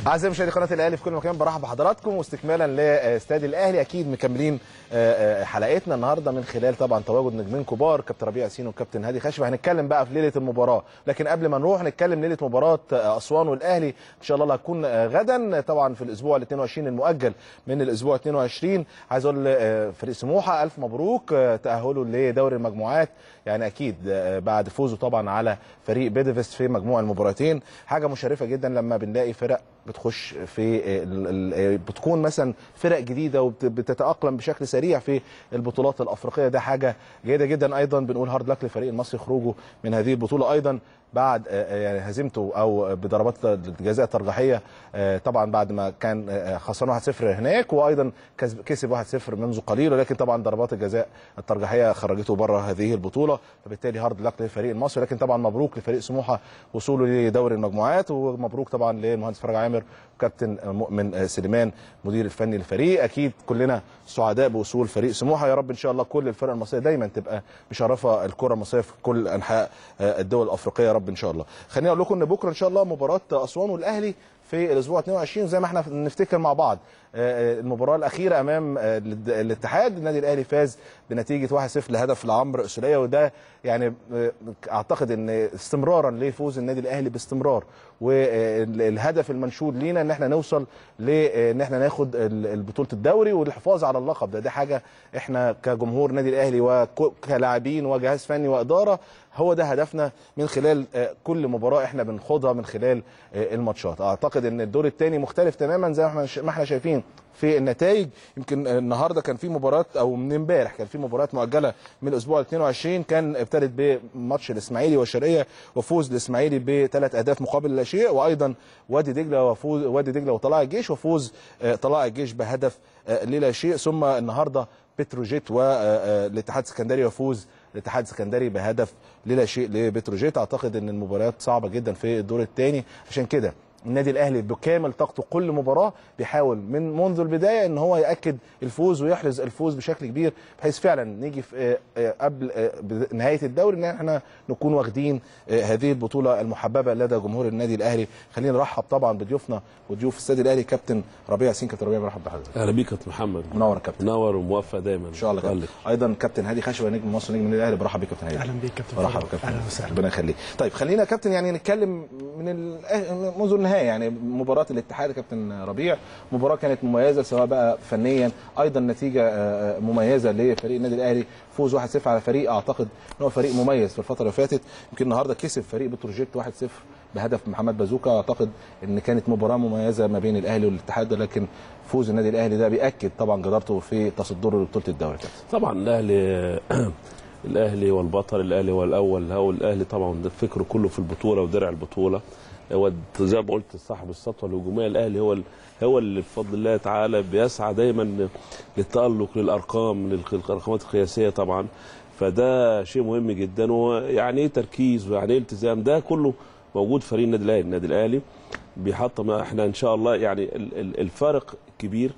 اعزائي مشاهدي قناه الاهلي في كل مكان برحب بحضراتكم واستكمالا لاستاد الاهلي اكيد مكملين حلقتنا النهارده من خلال طبعا تواجد نجمين كبار كابتن ربيع ياسين والكابتن هادي خشبه هنتكلم بقى في ليله المباراه لكن قبل ما نروح نتكلم ليله مباراه اسوان والاهلي ان شاء الله اللي هتكون غدا طبعا في الاسبوع ال 22 المؤجل من الاسبوع 22 عايز اقول فريق سموحه الف مبروك تاهلوا لدوري المجموعات يعني اكيد بعد فوزه طبعا على فريق بيدفست في مجموع المباراتين حاجه مشرفه جدا لما بنلاقي فرق بتخش في بتكون مثلا فرق جديده وبتتاقلم بشكل سريع في البطولات الافريقيه ده حاجه جيده جدا ايضا بنقول هارد لك للفريق المصري خروجه من هذه البطوله ايضا بعد يعني هزيمته او بضربات الجزاء الترجيحيه طبعا بعد ما كان خسران 1-0 هناك وايضا كسب 1-0 منذ قليل ولكن طبعا ضربات الجزاء الترجيحيه خرجته بره هذه البطوله فبالتالي هارد لك للفريق المصري لكن طبعا مبروك لفريق سموحه وصوله لدوري المجموعات ومبروك طبعا للمهندس فرج عامر وكابتن مؤمن سليمان مدير الفني للفريق اكيد كلنا سعداء بوصول فريق سموحه يا رب ان شاء الله كل الفرق المصريه دايما تبقى مشرفه الكره المصريه في كل انحاء الدول الافريقيه يا رب ان شاء الله خليني اقول لكم ان بكره ان شاء الله مباراه اسوان والاهلي في الاسبوع 22 زي ما احنا نفتكر مع بعض المباراه الاخيره امام الاتحاد النادي الاهلي فاز بنتيجه 1-0 لهدف لعمرو السوليه وده يعني اعتقد ان استمرارا لفوز النادي الاهلي باستمرار والهدف المنشود لينا ان احنا نوصل لان احنا ناخد بطوله الدوري والحفاظ على اللقب ده دي حاجه احنا كجمهور النادي الاهلي وكلاعبين وجهاز فني واداره هو ده هدفنا من خلال كل مباراه احنا بنخوضها من خلال الماتشات اعتقد ان الدور الثاني مختلف تماما زي ما احنا شايفين في النتائج يمكن النهارده كان في مباراه او من امبارح كان في مباراه مؤجله من الاسبوع 22 كان ابتدت بماتش الاسماعيلي والشرقيه وفوز الاسماعيلي بثلاث اهداف مقابل لا شيء وايضا وادي دجله وفوز وادي دجله وطلائع الجيش وفوز طلائع الجيش بهدف للا شيء ثم النهارده بتروجيت والاتحاد السكندري وفوز الاتحاد السكندري بهدف للا شيء لبتروجيت اعتقد ان المباريات صعبه جدا في الدور الثاني عشان كده النادي الاهلي بكامل طاقته كل مباراه بيحاول من منذ البدايه ان هو ياكد الفوز ويحرز الفوز بشكل كبير بحيث فعلا نيجي في قبل نهايه الدوري ان احنا نكون واخدين هذه البطوله المحببه لدى جمهور النادي الاهلي خلينا نرحب طبعا بضيوفنا وضيوف السيد الاهلي كابتن ربيع ياسين كابتن ربيع مرحبا بحضرتك اهلا بيك يا كابتن محمد منور يا كابتن منور وموفق دايما ان شاء الله كابتن ايضا كابتن هادي خشبه نجم مصر نجم النادي الاهلي برحب بيك كابتن هادي اهلا بيك كابتن مرحبا كابتن اهلا وسهلا ربنا يخليك طيب خلينا كابتن يعني نتكلم من منذ النهايه يعني مباراه الاتحاد كابتن ربيع مباراه كانت مميزه سواء بقى فنيا ايضا نتيجه مميزه لفريق النادي الاهلي فوز 1-0 على فريق اعتقد ان هو فريق مميز في الفتره اللي فاتت يمكن النهارده كسب فريق بتروجيت 1-0 بهدف محمد بازوكا اعتقد ان كانت مباراه مميزه ما بين الاهلي والاتحاد لكن فوز النادي الاهلي ده بياكد طبعا جدارته في تصدره لبطوله الدوري طبعا الاهلي الاهلي والبطل الاهلي هو الاول هو الاهلي طبعا فكره كله في البطوله ودرع البطوله هو زي ما قلت صاحب السطوه الهجوميه الاهلي هو هو اللي بفضل الله تعالى بيسعى دايما للتالق للارقام للارقامات القياسيه طبعا فده شيء مهم جدا ويعني ايه تركيز ويعني ايه التزام ده كله موجود فريق النادي الاهلي النادي الاهلي بيحطم احنا ان شاء الله يعني الفارق كبير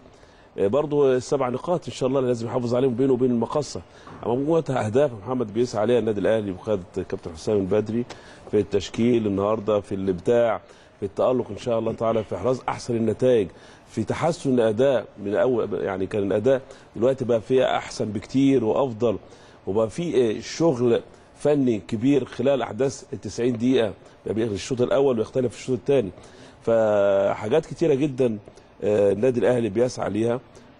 برضه السبع نقاط ان شاء الله لازم يحافظ عليهم بينه وبين المقصه اما مجموعه اهداف محمد بيسعى عليها النادي الاهلي وخد كابتن حسام البدري في التشكيل النهارده في الابداع في التالق ان شاء الله تعالى في احراز احسن النتائج في تحسن الاداء من اول يعني كان الاداء دلوقتي بقى فيها احسن بكتير وافضل وبقى في شغل فني كبير خلال احداث ال 90 دقيقه بياخد الشوط الاول ويختلف الشوط الثاني فحاجات كتيره جدا النادي الاهلي بيسعى ليها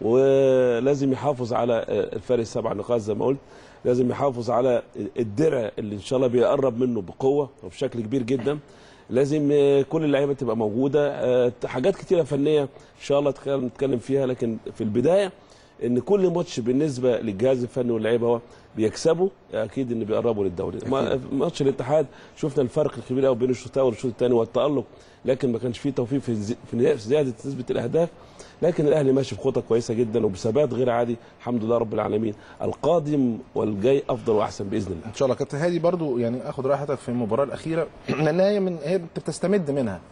ولازم يحافظ على الفارق السبع نقاط زي ما قلت لازم يحافظ على الدرع اللي ان شاء الله بيقرب منه بقوه وبشكل كبير جدا لازم كل اللعيبه تبقى موجوده حاجات كتيره فنيه ان شاء الله نتكلم فيها لكن في البدايه ان كل ماتش بالنسبه للجهاز الفني واللعيبه هو بيكسبوا اكيد ان بيقربوا للدوري ماتش الاتحاد شفنا الفرق الكبير قوي بين الشوط الاول والشوط الثاني والتالق لكن ما كانش فيه توفيق في في زياده نسبه الاهداف لكن الاهلي ماشي بخطه كويسه جدا وبثبات غير عادي الحمد لله رب العالمين القادم والجاي افضل واحسن باذن الله ان شاء الله كابتن هادي برضو يعني اخد راحتك في المباراه الاخيره لان هي من هي بتستمد منها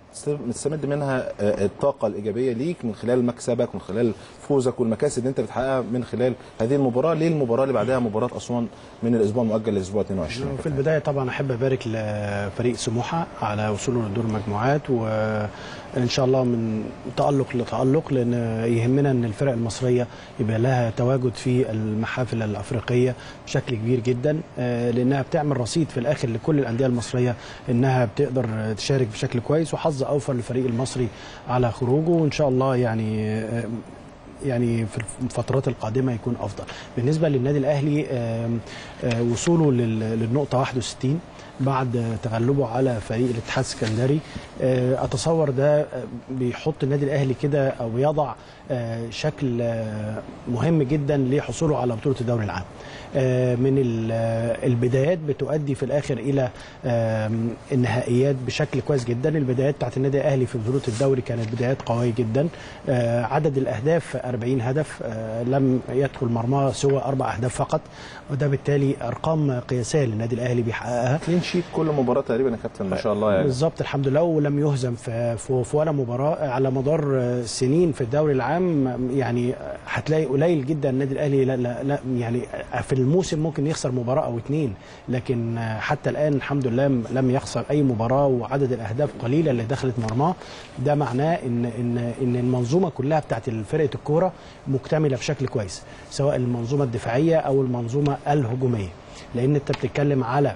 مستمد منها آه، الطاقه الايجابيه ليك من خلال مكسبك من خلال فوزك والمكاسب اللي انت بتحققها من خلال هذه المباراه للمباراه اللي بعدها مباراه اسوان من الاسبوع المؤجل للاسبوع 22 في البدايه طبعا احب ابارك لفريق سموحه على وصوله لدور المجموعات وان شاء الله من تالق لتالق لان يهمنا ان الفرق المصريه يبقى لها تواجد في المحافل الافريقيه بشكل كبير جدا آه، لانها بتعمل رصيد في الاخر لكل الانديه المصريه انها بتقدر تشارك بشكل كويس وحظ اوفر للفريق المصري على خروجه وان شاء الله يعني آه، يعني في الفترات القادمه يكون افضل بالنسبه للنادي الاهلي آم، آه، وصوله لل- للنقطه 61 بعد تغلبه على فريق الاتحاد السكندري آه، اتصور ده آه، بيحط النادي الاهلي كده او بيضع آه، شكل آه، مهم جدا لحصوله على بطوله الدوري العام آه، من ال- آه، البدايات بتؤدي في الاخر الى آم، النهائيات بشكل كويس جدا البدايات بتاعت النادي الاهلي في بطوله الدوري كانت بدايات قويه جدا آه، عدد الاهداف 40 هدف آه، لم يدخل مرماه سوى اربع اهداف فقط وده بالتالي ارقام قياسيه للنادي الاهلي بيحققها كلين شيت كل مباراه تقريبا يا كابتن ما شاء الله يعني بالظبط الحمد لله ولم يهزم في في في ولا مباراه على مدار سنين في الدوري العام يعني هتلاقي قليل جدا النادي الاهلي لا, لا, لا يعني في الموسم ممكن يخسر مباراه او اتنين لكن حتى الان الحمد لله لم يخسر اي مباراه وعدد الاهداف قليله اللي دخلت مرماه ده معناه ان ان ان المنظومه كلها بتاعت فرقه الكوره مكتمله بشكل كويس سواء المنظومه الدفاعيه او المنظومه الهجوميه لان انت بتتكلم على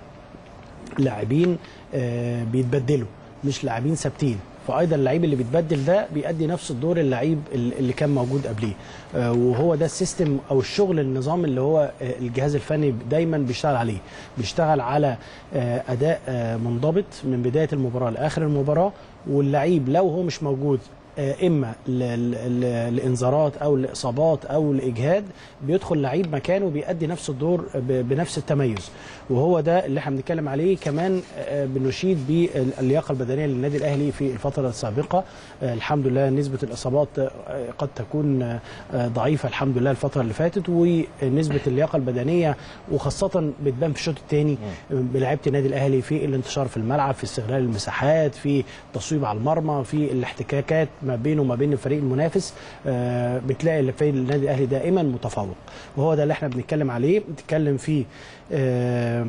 لاعبين آه، بيتبدلوا مش لاعبين ثابتين فايضا اللعيب اللي بيتبدل ده بيأدي نفس الدور اللعيب ال- اللي كان موجود قبليه آه، وهو ده السيستم او الشغل النظام اللي هو آه، الجهاز الفني دايما بيشتغل عليه بيشتغل على آه، اداء آه، منضبط من بدايه المباراه لاخر المباراه واللعيب لو هو مش موجود آه، اما ل- ل- لانذارات او لاصابات او لاجهاد بيدخل لعيب مكانه بيأدي نفس الدور ب- بنفس التميز وهو ده اللي احنا بنتكلم عليه كمان آه، بنشيد باللياقه البدنيه للنادي الاهلي في الفتره السابقه آه، الحمد لله نسبه الاصابات آه، قد تكون آه، آه، ضعيفه الحمد لله الفتره اللي فاتت ونسبه اللياقه البدنيه وخاصه بتبان في الشوط الثاني بلعيبه النادي الاهلي في الانتشار في الملعب في استغلال المساحات في تصويب على المرمى في الاحتكاكات ما بينه وما بين الفريق المنافس آه، بتلاقي اللي في النادي الاهلي دائما متفوق وهو ده اللي احنا بنتكلم عليه بنتكلم في آه،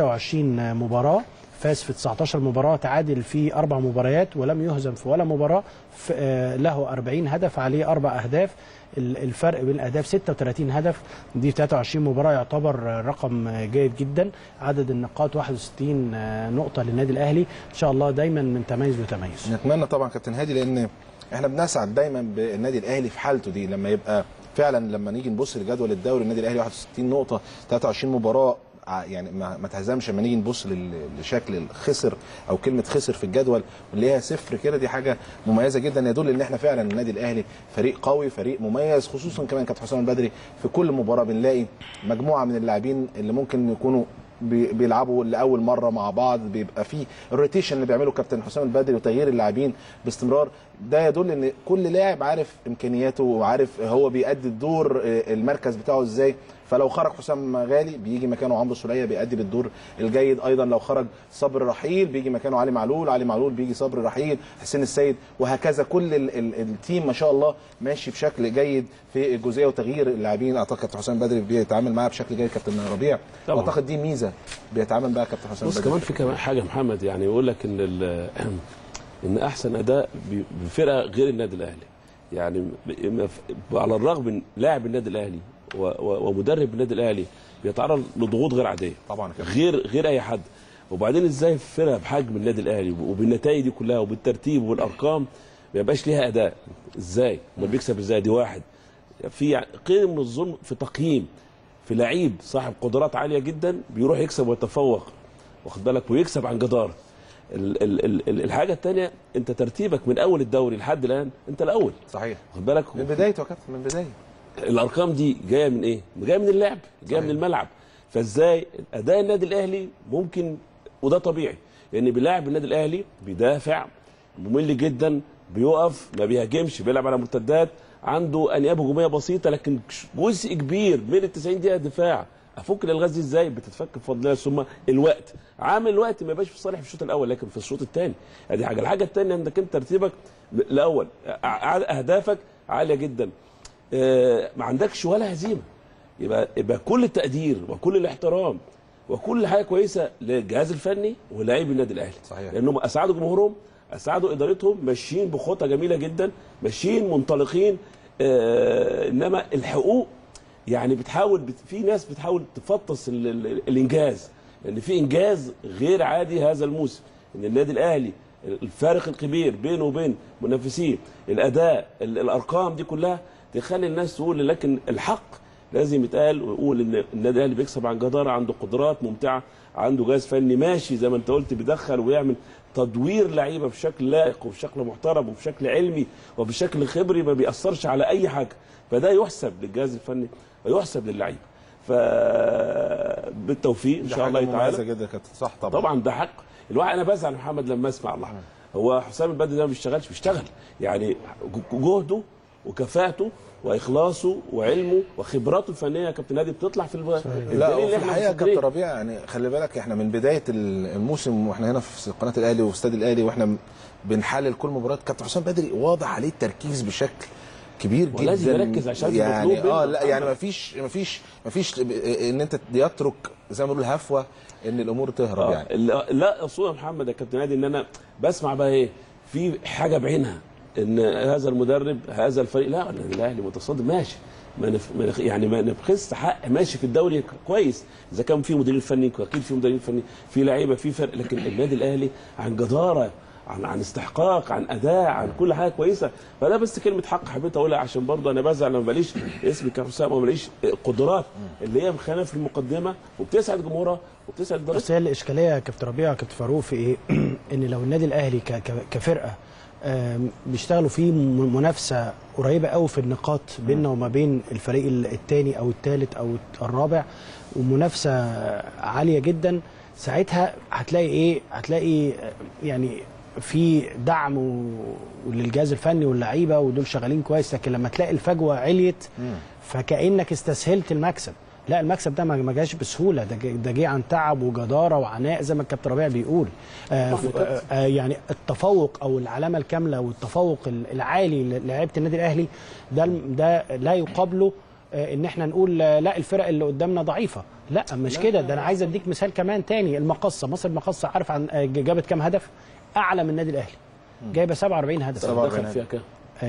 23 مباراه فاز في 19 مباراه تعادل في اربع مباريات ولم يهزم في ولا مباراه ف- آه، له 40 هدف عليه اربع اهداف ال- الفرق بين الاهداف 36 هدف دي في 23 مباراه يعتبر آه، رقم آه، جيد جدا عدد النقاط 61 آه، نقطه للنادي الاهلي ان شاء الله دايما من تميز لتميز نتمنى طبعا كابتن هادي لان احنا بنسعد دايما بالنادي الاهلي في حالته دي لما يبقى فعلا لما نيجي نبص لجدول الدوري النادي الاهلي 61 نقطه 23 مباراه ع- يعني ما, ما تهزمش لما نيجي نبص لل- لشكل الخسر او كلمه خسر في الجدول ونلاقيها صفر كده دي حاجه مميزه جدا يدل ان احنا فعلا النادي الاهلي فريق قوي فريق مميز خصوصا كمان كابتن حسام البدري في كل مباراه بنلاقي مجموعه من اللاعبين اللي ممكن يكونوا بي- بيلعبوا لاول مره مع بعض بيبقى في الروتيشن اللي بيعمله كابتن حسام البدري وتغيير اللاعبين باستمرار ده يدل ان كل لاعب عارف امكانياته وعارف هو بيأدي الدور آه، المركز بتاعه ازاي فلو خرج حسام غالي بيجي مكانه عمرو سوليه بيأدي بالدور الجيد ايضا لو خرج صبر رحيل بيجي مكانه علي معلول علي معلول بيجي صبر رحيل حسين السيد وهكذا كل ال ال التيم ما شاء الله ماشي بشكل جيد في الجزئيه وتغيير اللاعبين اعتقد كابتن حسام بدري بيتعامل معاها بشكل جيد كابتن ربيع طبعا. اعتقد دي ميزه بيتعامل بقى كابتن حسام بص بدري كمان في كمان حاجه محمد يعني يقول لك ان ال- ان احسن اداء ب- بفرقه غير النادي الاهلي يعني ب- ما ف- على الرغم من لاعب النادي الاهلي و- و- ومدرب النادي الاهلي بيتعرض لضغوط غير عاديه طبعا كده. غير غير اي حد وبعدين ازاي فرقه بحجم النادي الاهلي وبالنتائج دي كلها وبالترتيب والارقام ما يبقاش ليها اداء ازاي ما بيكسب ازاي دي واحد في قيد من الظلم في تقييم في لعيب صاحب قدرات عاليه جدا بيروح يكسب ويتفوق واخد بالك ويكسب عن جداره ال ال ال ال الحاجه الثانيه انت ترتيبك من اول الدوري لحد الان انت الاول صحيح واخد بالك من بدايته يا كابتن من بدايه الارقام دي جايه من ايه؟ جايه من اللعب، جايه صحيح. من الملعب، فازاي اداء النادي الاهلي ممكن وده طبيعي لان بيلاعب النادي الاهلي بيدافع ممل جدا بيقف ما بيهاجمش بيلعب على مرتدات عنده انياب هجوميه بسيطه لكن جزء كبير من ال 90 دقيقه دفاع افك الالغاز دي ازاي بتتفك بفضل الله ثم الوقت عامل الوقت ما يبقاش في صالح في الشوط الاول لكن في الشوط الثاني ادي حاجه الحاجه الثانيه انك انت ترتيبك الاول ع- اهدافك عاليه جدا آه، ما عندكش ولا هزيمه يبقى يبقى كل التقدير وكل الاحترام وكل حاجه كويسه للجهاز الفني ولاعبي النادي الاهلي صحيح. لانهم اسعدوا جمهورهم اسعدوا ادارتهم ماشيين بخطى جميله جدا ماشيين منطلقين آه انما الحقوق يعني بتحاول بت في ناس بتحاول تفطس ال ال الانجاز لان في انجاز غير عادي هذا الموسم ان النادي الاهلي الفارق الكبير بينه وبين منافسيه الاداء ال- الارقام دي كلها تخلي الناس تقول لكن الحق لازم يتقال ويقول ان النادي الاهلي بيكسب عن جداره عنده قدرات ممتعه عنده جهاز فني ماشي زي ما انت قلت بيدخل ويعمل تدوير لعيبه بشكل لائق وبشكل محترم وبشكل علمي وبشكل خبري ما بيأثرش على اي حاجه فده يحسب للجهاز الفني ويحسب للعيبه فبالتوفيق ان دي شاء الله حاجة مميزة تعالى جدا كابتن صح طبعا طبعا ده حق الواحد انا بزعل محمد لما اسمع الله هو حسام البدري ده ما بيشتغلش بيشتغل يعني جهده وكفاءته واخلاصه وعلمه وخبراته الفنيه يا كابتن نادي بتطلع في الب... لا الدليل وفي اللي احنا الحقيقه يا مفكرين. كابتن ربيع يعني خلي بالك احنا من بدايه الموسم واحنا هنا في قناه الاهلي وفي استاد الاهلي واحنا بنحلل كل مباراه كابتن حسام بدري واضح عليه التركيز بشكل كبير جدا ولازم يركز عشان يعني المطلوب منه. اه لا يعني ما فيش ما فيش ما فيش ان انت يترك زي ما بنقول هفوه ان الامور تهرب آه، يعني لا لا اصول يا محمد يا كابتن نادي ان انا بسمع بقى ايه في حاجه بعينها ان هذا المدرب هذا الفريق لا النادي الاهلي متصدر ماشي ما نف... ما نخ... يعني ما نبخس حق ماشي في الدوري كويس اذا كان في مدير فني اكيد في مدير فني في لعيبه في فرق لكن النادي الاهلي عن جداره عن عن استحقاق عن اداء عن كل حاجه كويسه فده بس كلمه حق حبيت اقولها عشان برضه انا بزعل لما بلاقيش اسم كابتن حسام وما بلاقيش قدرات اللي هي مخانه في المقدمه وبتسعد جمهورها وبتسعد ادارتها بس هي الاشكاليه يا كابتن ربيع يا كابتن فاروق في ايه؟ ان لو النادي الاهلي ك- ك- كفرقه آم، بيشتغلوا في م- منافسه قريبه قوي في النقاط بيننا وما بين الفريق الثاني او الثالث او الرابع ومنافسه عاليه جدا ساعتها هتلاقي ايه؟ هتلاقي آه، يعني في دعم و- للجهاز الفني واللعيبه ودول شغالين كويس لكن لما تلاقي الفجوه عليت فكانك استسهلت المكسب لا المكسب ده ما ما جاش بسهوله ده جه- ده جه عن تعب وجداره وعناء زي ما الكابتن ربيع بيقول آه ف- آه آه، يعني التفوق او العلامه الكامله والتفوق ال- العالي ل- لعيبه النادي الاهلي ده ده لا يقابله آه، ان احنا نقول آه، لا الفرق اللي قدامنا ضعيفه لا مش كده ده انا عايز اديك مثال كمان تاني المقصه مصر المقصه عارف عن آه، جابت كام هدف اعلى من النادي الاهلي جايبه 47 هدف 47 دخل فيها كام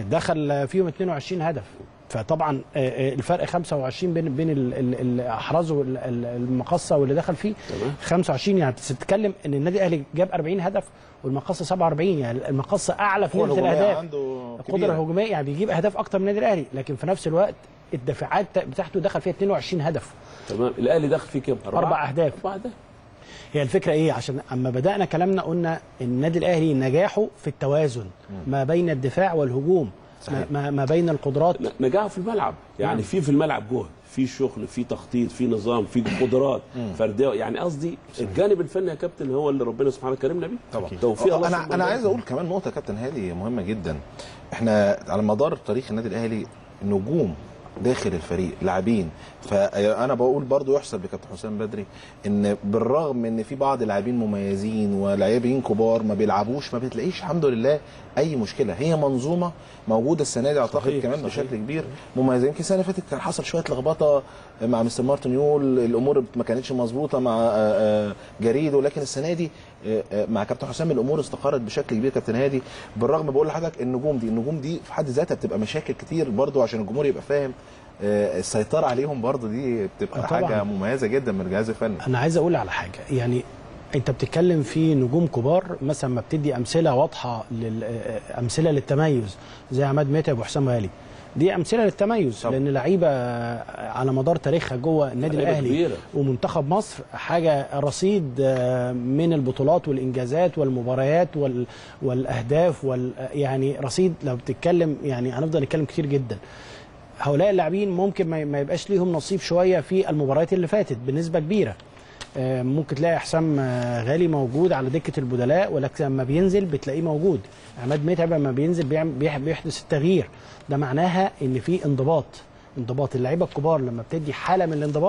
دخل فيهم 22 هدف فطبعا آه، آه، الفرق 25 بين بين ال- ال- اللي احرزوا ال- ال- المقصه واللي دخل فيه تمام. 25 يعني بتتكلم ان النادي الاهلي جاب 40 هدف والمقصه 47 يعني المقصه اعلى في هو نسبه الهجومية الاهداف عنده القدره كبيرة. الهجوميه يعني بيجيب اهداف اكتر من النادي الاهلي لكن في نفس الوقت الدفاعات بتاعته دخل فيها 22 هدف تمام الاهلي دخل فيه كام أربع أهداف. اربع اهداف هي الفكره ايه عشان اما بدانا كلامنا قلنا النادي الاهلي نجاحه في التوازن ما بين الدفاع والهجوم ما, ما- ما بين القدرات ن- نجاحه في الملعب يعني نعم. في في الملعب جهد في شغل في تخطيط في نظام في قدرات فرديه يعني قصدي الجانب الفني يا كابتن هو اللي ربنا سبحانه كرمنا بيه طبعا توفيق الله انا سبحانه انا وتعالى. عايز اقول كمان نقطه يا كابتن هادي مهمه جدا احنا على مدار تاريخ النادي الاهلي نجوم داخل الفريق لاعبين فانا بقول برضو يحسب لكابتن حسام بدري ان بالرغم من ان في بعض اللاعبين مميزين ولاعبين كبار ما بيلعبوش ما بتلاقيش الحمد لله اي مشكله هي منظومه موجوده السنه دي اعتقد صحيح، كمان صحيح. بشكل كبير مميزين يمكن السنه اللي فاتت كان حصل شويه لخبطه مع مستر مارتن يول الامور ما كانتش مظبوطه مع آه، آه، جريدو لكن السنه دي آه، آه، مع كابتن حسام الامور استقرت بشكل كبير كابتن هادي بالرغم بقول لحضرتك النجوم دي النجوم دي في حد ذاتها بتبقى مشاكل كتير برضو عشان الجمهور يبقى فاهم آه، السيطره عليهم برضو دي بتبقى آه، طبعاً. حاجه مميزه جدا من الجهاز الفني انا عايز اقول على حاجه يعني انت بتتكلم في نجوم كبار مثلا ما بتدي امثله واضحه لل... امثله للتميز زي عماد متعب وحسام غالي دي امثله للتميز طبعا. لان لعيبه على مدار تاريخها جوه النادي لعيبة الاهلي كبيرة. ومنتخب مصر حاجه رصيد آه، من البطولات والانجازات والمباريات وال... والاهداف وال... يعني رصيد لو بتتكلم يعني هنفضل نتكلم كتير جدا هؤلاء اللاعبين ممكن ما ما يبقاش ليهم نصيب شويه في المباريات اللي فاتت بنسبه كبيره آه، ممكن تلاقي حسام آه، غالي موجود على دكه البدلاء ولكن لما بينزل بتلاقيه موجود عماد متعب لما بينزل بيعمل- بيح- بيحدث التغيير ده معناها ان في انضباط انضباط اللعيبه الكبار لما بتدي حاله من الانضباط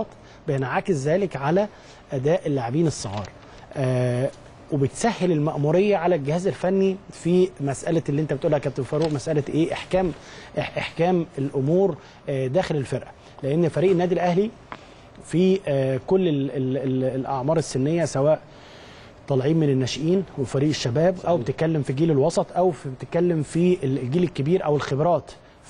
بينعكس ذلك على اداء اللاعبين الصغار آه وبتسهل المأمورية على الجهاز الفني في مسألة اللي انت بتقولها يا كابتن فاروق مسألة ايه احكام إح- احكام الامور آه، داخل الفرقة لان فريق النادي الاهلي في آه، كل ال ال ال الاعمار السنية سواء طالعين من الناشئين وفريق الشباب او بتتكلم في جيل الوسط او في بتتكلم في الجيل الكبير او الخبرات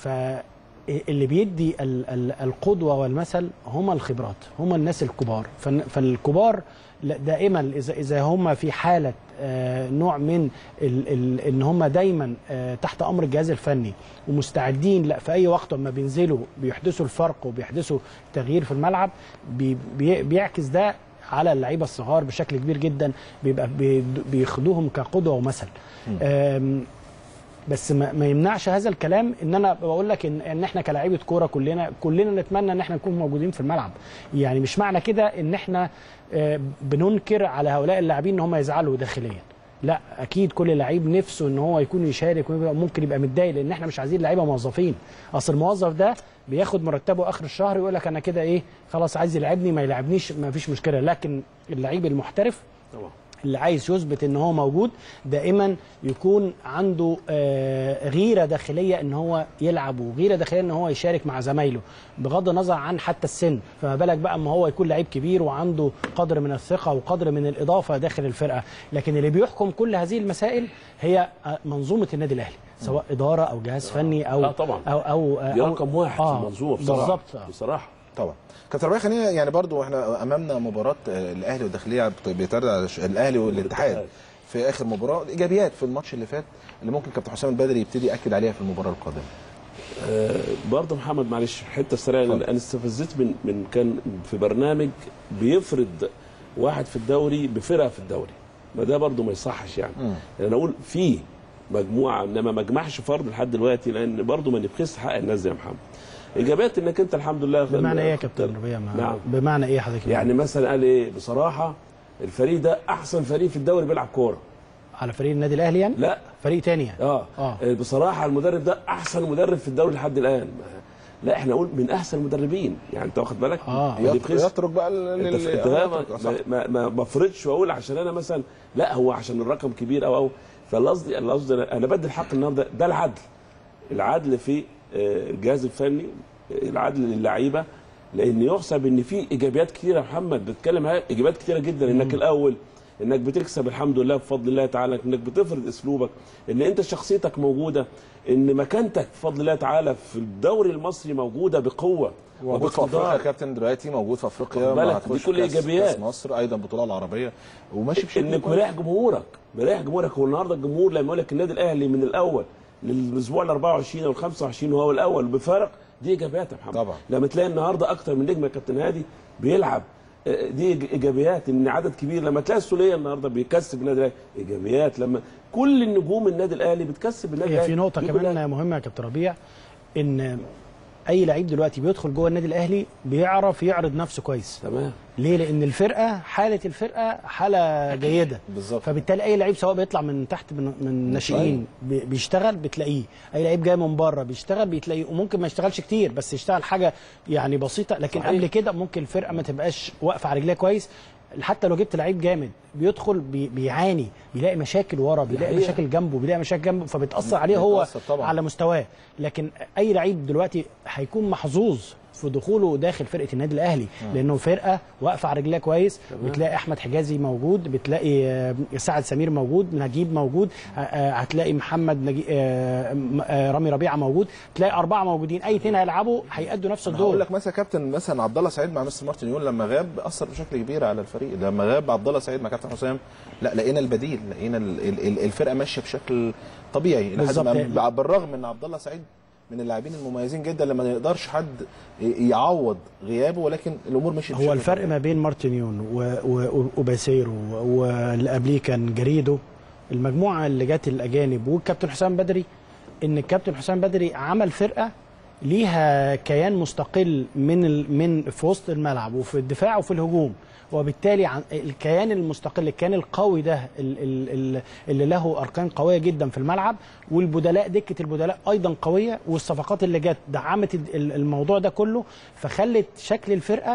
فاللي بيدي ال- ال- القدوه والمثل هم الخبرات هم الناس الكبار فن- فالكبار لا- دائما اذا اذا هم في حاله آه، نوع من ال ال ان هم دايما آه، تحت امر الجهاز الفني ومستعدين لا في اي وقت لما بينزلوا بيحدثوا الفرق وبيحدثوا تغيير في الملعب بي بي بيعكس ده على اللعيبه الصغار بشكل كبير جدا بيبقى بي- بياخدوهم كقدوه ومثل آم، بس ما, ما يمنعش هذا الكلام ان انا بقول لك ان, ان احنا كلاعيبه كوره كلنا كلنا نتمنى ان احنا نكون موجودين في الملعب يعني مش معنى كده ان احنا آه، بننكر على هؤلاء اللاعبين ان هم يزعلوا داخليا لا اكيد كل لعيب نفسه ان هو يكون يشارك وممكن يبقى متضايق لان احنا مش عايزين لعيبه موظفين اصل الموظف ده بياخد مرتبه اخر الشهر يقول لك انا كده ايه خلاص عايز يلعبني ما يلعبنيش ما فيش مشكله لكن اللعيب المحترف طبعا اللي عايز يثبت ان هو موجود دائما يكون عنده آه، غيره داخليه ان هو يلعب وغيره داخليه ان هو يشارك مع زمايله بغض النظر عن حتى السن فما بالك بقى اما هو يكون لعيب كبير وعنده قدر من الثقه وقدر من الاضافه داخل الفرقه لكن اللي بيحكم كل هذه المسائل هي آه، منظومه النادي الاهلي سواء اداره او جهاز فني او لا طبعا. او او, دي أو رقم واحد في المنظومه بصراحه بالظبط آه. بصراحه طبعا كابتن ربيع خلينا يعني برضو احنا امامنا مباراه آه، الاهلي والداخليه بت- بيتعرض على ش- الاهلي والاتحاد والاتحاد. في اخر مباراه ايجابيات في الماتش اللي فات اللي ممكن كابتن حسام البدري يبتدي ياكد عليها في المباراه القادمه آه، برضه محمد معلش حته سريعه اتفضل. لأن انا استفزت من من كان في برنامج بيفرض واحد في الدوري بفرقه في الدوري ما ده برضه ما يصحش يعني مم. يعني انا اقول في مجموعه انما ما اجمعش فرد لحد دلوقتي لان برضه ما نبخس حق الناس دي يا محمد ايجابيات انك انت الحمد لله بمعنى ايه يا كابتن ربيع ما- نعم. بمعنى ايه حضرتك يعني مثلا قال ايه بصراحه الفريق ده احسن فريق في الدوري بيلعب كوره على فريق النادي الاهلي يعني لا فريق تاني يعني اه, آه. آه. بصراحه المدرب ده احسن مدرب في الدوري لحد الان ما- لا احنا نقول من احسن المدربين يعني انت واخد بالك آه. ما يت- نبخس. يترك بقى ال- انت ال- في آه، انت يترك، صح. ما ما ما ما افرضش واقول عشان انا مثلا لا هو عشان الرقم كبير او او فالقصدي انا قصدي انا أنا بدي الحق النهارده ده العدل العدل في آه، الجهاز الفني آه، العدل للعيبه لان يحسب ان في ايجابيات كتيره يا محمد بتتكلم ها- ايجابيات كتيره جدا انك الاول انك بتكسب الحمد لله بفضل الله تعالى انك بتفرض اسلوبك ان انت شخصيتك موجوده ان مكانتك بفضل الله تعالى في الدوري المصري موجوده بقوه موجود في افريقيا وباقتدار. يا كابتن دلوقتي موجود في افريقيا خد بالك، مع دي هتخش كل كأس- إيجابيات. كأس مصر ايضا البطوله العربيه وماشي بشكل انك كويس. مريح جمهورك مريح جمهورك هو النهارده الجمهور لما يقول لك النادي الاهلي من الاول للاسبوع ال 24 او ال 25 وهو الاول بفرق دي ايجابيات يا محمد طبعا. لما تلاقي النهارده اكتر من نجم يا كابتن هادي بيلعب آه، دي إيج- ايجابيات ان عدد كبير لما تلاقي السوليه النهارده بيكسب النادي الاهلي ايجابيات لما كل النجوم النادي الاهلي بتكسب النادي هي الاهلي في نقطة دي كمان كلها- مهمة يا كابتن ربيع إن أي لعيب دلوقتي بيدخل جوه النادي الأهلي بيعرف يعرض نفسه كويس تمام ليه؟ لأن الفرقة حالة الفرقة حالة جيدة بالظبط. فبالتالي أي لعيب سواء بيطلع من تحت من, من الناشئين بي- بيشتغل بتلاقيه أي لعيب جاي من بره بيشتغل بتلاقيه وممكن ما يشتغلش كتير بس يشتغل حاجة يعني بسيطة لكن صحيح. قبل كده ممكن الفرقة ما تبقاش واقفة على رجليها كويس حتى لو جبت لعيب جامد بيدخل بي بيعاني بيلاقي مشاكل ورا بيلاقي حقيقة. مشاكل جنبه بيلاقي مشاكل جنبه فبتاثر عليه هو بتأثر طبعاً. على مستواه لكن اي لعيب دلوقتي هيكون محظوظ في دخوله داخل فرقه النادي الاهلي لانه فرقه واقفه على رجليها كويس بتلاقي احمد حجازي موجود بتلاقي آه، سعد سمير موجود نجيب موجود آه، آه، هتلاقي محمد نجي... آه، م- آه، رامي ربيعه موجود تلاقي اربعه موجودين اي اثنين هيلعبوا هيأدوا نفس انا هقول الدور لك مثلا كابتن مثلا عبد الله سعيد مع مستر مارتن يون لما غاب اثر بشكل كبير على الفريق لما غاب عبد الله سعيد مع كابتن حسام لا لقينا البديل لقينا ال- ال- ال- الفرقه ماشيه بشكل طبيعي لحد بالظبط. ما- بالرغم ان عبد الله سعيد من اللاعبين المميزين جدا لما ما يقدرش حد ي- يعوض غيابه ولكن الامور مشيت هو بشكل الفرق طبيعي. ما بين مارتينيون و- و- وباسيرو واللي قبليه كان جريدو المجموعه اللي جت الاجانب والكابتن حسام بدري ان الكابتن حسام بدري عمل فرقه ليها كيان مستقل من ال... من في وسط الملعب وفي الدفاع وفي الهجوم وبالتالي عن الكيان المستقل الكيان القوي ده ال- ال- ال- اللي له اركان قويه جدا في الملعب والبدلاء دكه البدلاء ايضا قويه والصفقات اللي جت دعمت ال- ال- الموضوع ده كله فخلت شكل الفرقه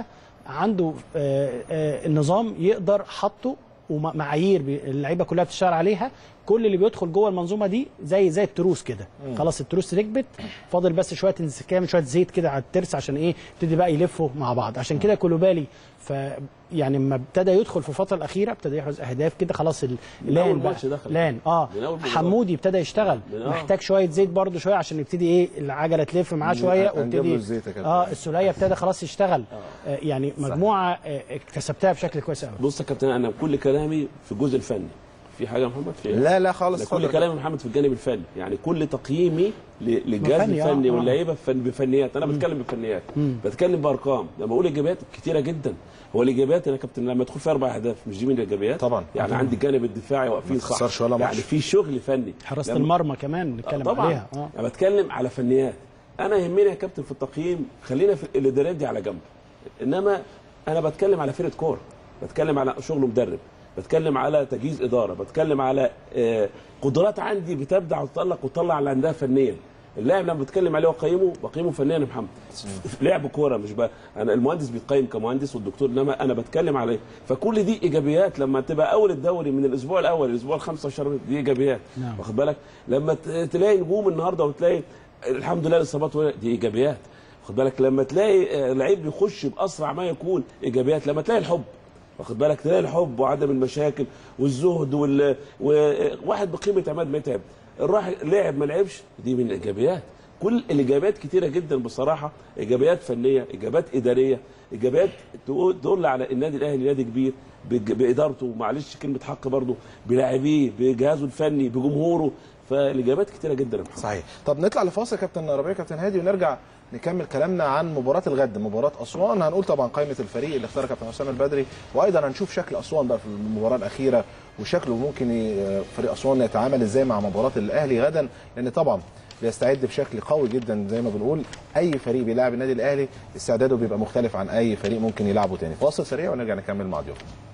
عنده آه، آه، النظام يقدر حاطه ومعايير بي- اللعيبه كلها بتشتغل عليها كل اللي بيدخل جوه المنظومه دي زي زي التروس كده خلاص التروس ركبت فاضل بس شويه انسكام شويه زيت كده على الترس عشان ايه يبتدي بقى يلفوا مع بعض عشان كده كولوبالي ف يعني لما ابتدى يدخل في الفتره الاخيره ابتدى يحرز اهداف كده خلاص ال- من لان أول بقى ماتش دخل. لان اه من أول مباراة. حمودي ابتدى يشتغل من- آه. محتاج شويه زيت برده شويه عشان يبتدي ايه العجله تلف معاه شويه هنجيب له وابتدي الزيت يا كابتن. اه السوليه ابتدى خلاص يشتغل آه يعني مجموعه آه اكتسبتها بشكل كويس قوي بص يا كابتن انا كل كلامي في الجزء الفني في حاجه يا محمد في إيه؟ لا لا خالص ده كل اتفضل. كلامي محمد في الجانب الفني يعني كل تقييمي ل- للجهاز فني، آه، الفني آه. واللعيبه فن بفنيات انا بتكلم بفنيات بتكلم بارقام لما بقول ايجابيات كتيره جدا هو الايجابيات يا كابتن لما تدخل في اربع اهداف مش دي من الايجابيات طبعا. يعني عندي الجانب الدفاعي واقفين ما صح تخسرش ولا ماتش. يعني في شغل فني حراسه لما- المرمى كمان نتكلم طبعا عليها اه انا بتكلم على فنيات انا يهمني يا كابتن في التقييم خلينا في الادارات دي على جنب انما انا بتكلم على فرقه كوره بتكلم على شغل مدرب بتكلم على تجهيز اداره بتكلم على آه، قدرات عندي بتبدع وتطلق وتطلع اللي عندها فنيا اللاعب لما بتكلم عليه واقيمه بقيمه فنيا يا محمد لعب كوره مش بقى انا المهندس بيتقيم كمهندس والدكتور انما انا بتكلم عليه فكل دي ايجابيات لما تبقى اول الدوري من الاسبوع الاول للاسبوع ال 15 دي ايجابيات نعم. واخد بالك لما ت- تلاقي نجوم النهارده وتلاقي الحمد لله الاصابات ولا- دي ايجابيات واخد بالك لما تلاقي آه، لعيب بيخش باسرع ما يكون ايجابيات لما تلاقي الحب واخد بالك تلاقي الحب وعدم المشاكل والزهد وال... وواحد بقيمه عماد متعب راح لعب ما لعبش دي من الايجابيات كل الايجابيات كتيره جدا بصراحه ايجابيات فنيه ايجابيات اداريه ايجابيات تقول تدل على النادي الاهلي نادي كبير بج- بادارته معلش كلمه حق برضه بلاعبيه بجهازه الفني بجمهوره فالاجابات كتيره جدا يا محمد صحيح طب نطلع لفاصل يا كابتن ربيع كابتن هادي ونرجع نكمل كلامنا عن مباراة الغد مباراة أسوان هنقول طبعا قائمة الفريق اللي اختارها كابتن حسام البدري وأيضا هنشوف شكل أسوان بقى في المباراة الأخيرة وشكله ممكن ي- فريق أسوان يتعامل إزاي مع مباراة الأهلي غدا لأن طبعا بيستعد بشكل قوي جدا زي ما بنقول أي فريق بيلاعب النادي الأهلي استعداده بيبقى مختلف عن أي فريق ممكن يلعبه تاني فاصل سريع ونرجع نكمل مع ضيوفنا